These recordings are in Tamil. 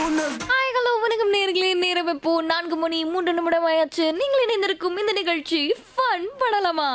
ஹாய் ஹலோ வணக்கம் நேர்களே நேரம் இப்போ நான்கு மணி மூன்று நிமிடம் ஆயாச்சு நீங்கள் இணைந்திருக்கும் இந்த நிகழ்ச்சி ஃபன் பண்ணலாமா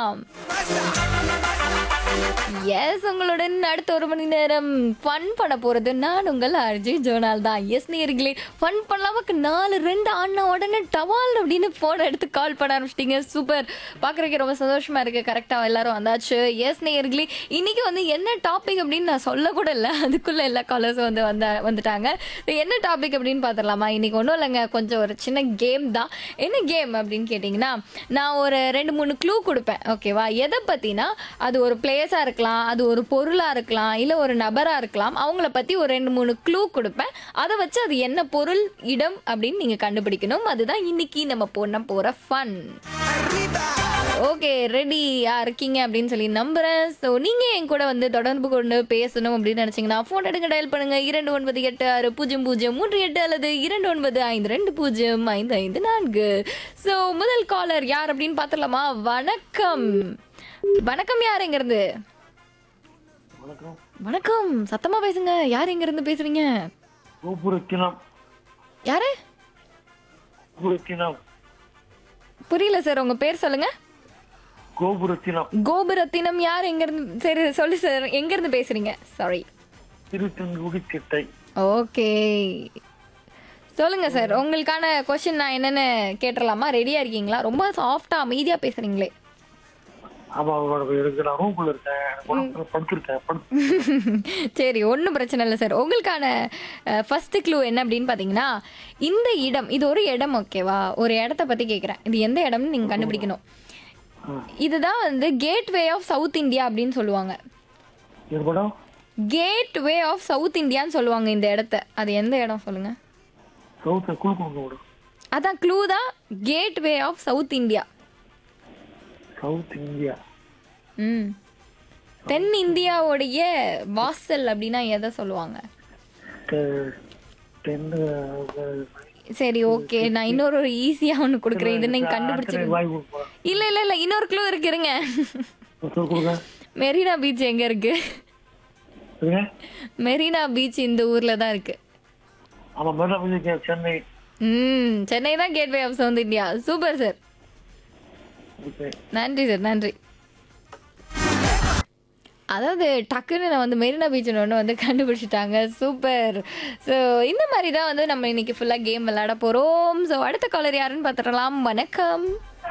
எஸ் உங்களுடன் அடுத்த ஒரு மணி நேரம் ஃபன் பண்ண போறது நான் உங்கள் அர்ஜி ஜோனால் தான் எஸ் நேர்களே ஃபன் பண்ணலாமக்கு நாலு ரெண்டு அண்ணா உடனே டவால் அப்படின்னு போன் எடுத்து கால் பண்ண ஆரம்பிச்சிட்டீங்க சூப்பர் பார்க்குறதுக்கு ரொம்ப சந்தோஷமா இருக்கு கரெக்டாக எல்லாரும் வந்தாச்சு எஸ் நேர்களே இன்னைக்கு வந்து என்ன டாபிக் அப்படின்னு நான் சொல்ல கூட இல்லை அதுக்குள்ள எல்லா காலர்ஸும் வந்து வந்த வந்துட்டாங்க இது என்ன டாபிக் அப்படின்னு பார்த்துடலாமா இன்னைக்கு ஒன்றும் இல்லைங்க கொஞ்சம் ஒரு சின்ன கேம் தான் என்ன கேம் அப்படின்னு கேட்டிங்கன்னா நான் ஒரு ரெண்டு மூணு க்ளூ கொடுப்பேன் ஓகேவா எதை பற்றினா அது ஒரு பிளேஸாக இருக்கலாம் அது ஒரு பொருளாக இருக்கலாம் இல்லை ஒரு நபராக இருக்கலாம் அவங்கள பற்றி ஒரு ரெண்டு மூணு க்ளூ கொடுப்பேன் அதை வச்சு அது என்ன பொருள் இடம் அப்படின்னு நீங்கள் கண்டுபிடிக்கணும் அதுதான் இன்னைக்கு நம்ம போன போகிற ஃபன் ஓகே ரெடியா இருக்கீங்க அப்படின்னு சொல்லி நம்புறேன் ஸோ நீங்கள் என் கூட வந்து தொடர்பு கொண்டு பேசணும் அப்படின்னு நினச்சிங்கன்னா ஃபோன் எடுங்க டயல் பண்ணுங்க இரண்டு ஒன்பது எட்டு ஆறு பூஜ்ஜியம் பூஜ்ஜியம் மூன்று எட்டு அல்லது இரண்டு ஒன்பது ஐந்து ரெண்டு பூஜ்ஜியம் ஐந்து ஐந்து நான்கு ஸோ முதல் காலர் யார் அப்படின்னு பார்த்துடலாமா வணக்கம் வணக்கம் யார் எங்கேருந்து வணக்கம் வணக்கம் சத்தமா பேசுங்க யார் எங்கேருந்து பேசுறீங்க கோபுரத்தினம் யாரு கோபுரத்தினம் புரியல சார் உங்க பேர் சொல்லுங்க கோபுரத்தினம் கோபுரத்தினம் யார் எங்கேருந்து சரி சொல்லு சார் எங்கேருந்து பேசுறீங்க சாரி திருத்தங்குடி திட்டை ஓகே சொல்லுங்க சார் உங்களுக்கான கொஸ்டின் நான் என்னன்னு கேட்டுடலாமா ரெடியா இருக்கீங்களா ரொம்ப சாஃப்டா அமைதியா பேசுறீங்களே ஆமா அவரோட இருக்கு நான் ரூம்குள்ள இருக்கேன் எனக்கு உடம்புல படுத்திருக்கேன் படுத்து சரி ஒன்றும் பிரச்சனை இல்லை சார் உங்களுக்கான ஃபர்ஸ்ட் க்ளூ என்ன அப்படின்னு பார்த்தீங்கன்னா இந்த இடம் இது ஒரு இடம் ஓகேவா ஒரு இடத்த பற்றி கேட்குறேன் இது எந்த இடம்னு நீங்கள் கண்டுபிடிக்கணும் இதுதான் வந்து கேட்வே ஆஃப் சவுத் இந்தியா அப்படின்னு சொல்லுவாங்க இது படம் கேட் வே ஆஃப் சவுத் இந்தியான்னு சொல்லுவாங்க இந்த இடத்த அது எந்த இடம் சொல்லுங்க சவுத்த குழுக்கொண்டு விடும் அதான் க்ளூ தான் gateway of south India south India ம் தென் இந்தியாவுடைய வாசல் அப்படின்னா எதை சொல்லுவாங்க தெ- தென்னு அஹ், சரி ஓகே நான் இன்னொரு ஒரு ஈஸியா ஒன்று கொடுக்குறேன் இது நீங்க ஆத்தனை கண்டுபிடிச்சிருங்க வாய் கொடுப்பா இல்ல இல்ல இல்ல இன்னொரு க்ளூ இருக்கு இருங்க சொல் கொடுங்க மெரினா பீச் எங்க இருக்கு சொல்லுங்க மெரினா பீச் இந்த ஊர்ல தான் இருக்கு ஆமா மேடம் வந்து சென்னை ம் சென்னை தான் gateway of south India super sir okay நன்றி சார் நன்றி அதாவது டக்குன்னு நான் வந்து மெரினா பீச்னு ஒன்று வந்து கண்டுபிடிச்சிட்டாங்க சூப்பர் ஸோ இந்த மாதிரி தான் வந்து நம்ம இன்னைக்கு ஃபுல்லாக கேம் விளையாட போகிறோம் ஸோ அடுத்த காலர் யாருன்னு பார்த்துடலாம் வணக்கம்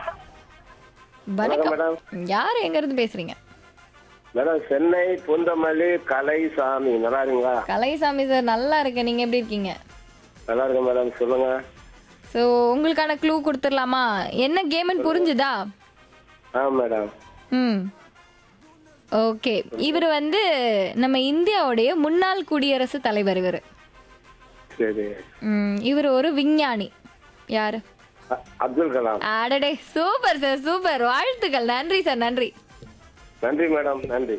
வணக்கம் யார் எங்கேருந்து பேசுகிறீங்க மேடம் சென்னை பூந்தமல்லி கலைசாமி நல்லா இருக்கீங்களா கலைசாமி சார் நல்லா இருக்கேன் நீங்கள் எப்படி இருக்கீங்க நல்லா இருக்கேன் மேடம் சொல்லுங்க ஸோ உங்களுக்கான க்ளூ கொடுத்துடலாமா என்ன கேம்னு புரிஞ்சுதா ஆ மேடம் ம் ஓகே இவர் வந்து நம்ம இந்தியாவுடைய முன்னாள் குடியரசுத் தலைவர் இவர் சரி இவர் ஒரு விஞ்ஞானி யாரு அ- அப்துல் கலாம் அடடே சூப்பர் சார் சூப்பர் வாழ்த்துக்கள் நன்றி சார் நன்றி நன்றி மேடம் நன்றி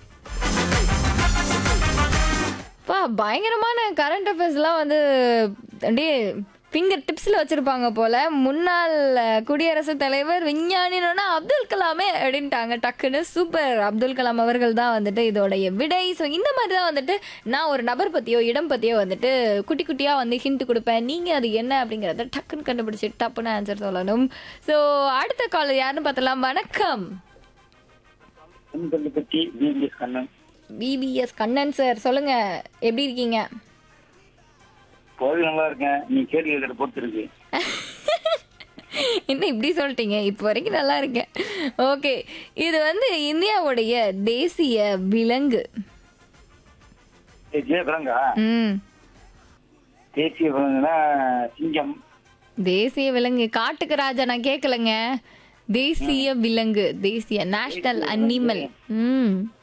பா பயங்கரமான கரண்ட் அஃபேர்ஸ்லாம் வந்து அப்படியே ஃபிங்கர் டிப்ஸில் வச்சுருப்பாங்க போல முன்னாள் அஹ், குடியரசுத் தலைவர் விஞ்ஞானினா அப்துல் கலாமே அப்படின்ட்டாங்க டக்குன்னு சூப்பர் அப்துல் கலாம் அவர்கள் தான் வந்துட்டு இதோடைய விடை ஸோ இந்த மாதிரி தான் வந்துட்டு நான் ஒரு நபர் பற்றியோ இடம் பற்றியோ வந்துட்டு குட்டி குட்டியாக வந்து ஹிண்ட் கொடுப்பேன் நீங்கள் அது என்ன அப்படிங்கிறத டக்குன்னு கண்டுபிடிச்சி டப்புன்னு ஆன்சர் சொல்லணும் ஸோ அடுத்த கால் யாருன்னு பார்த்தலாம் வணக்கம் பற்றி PBS Kannan PBS Kannan sir சொல்லுங்க எப்படி இருக்கீங்க போது நல்லா இருக்கேன் நீ கேள்வி கேட்கற பொறுத்து இருக்கு என்ன இப்படி சொல்லிட்டீங்க இப்போ வரைக்கும் நல்லா இருக்கேன் ஓகே இது வந்து இந்தியாவுடைய தேசிய விலங்கு ஜெய விலங்கா ம் தேசிய விலங்குனா சிங்கம் தேசிய விலங்கு காட்டுக்கு ராஜா நான் கேட்கலங்க தேசிய விலங்கு தேசிய நேஷனல் அனிமல் ம்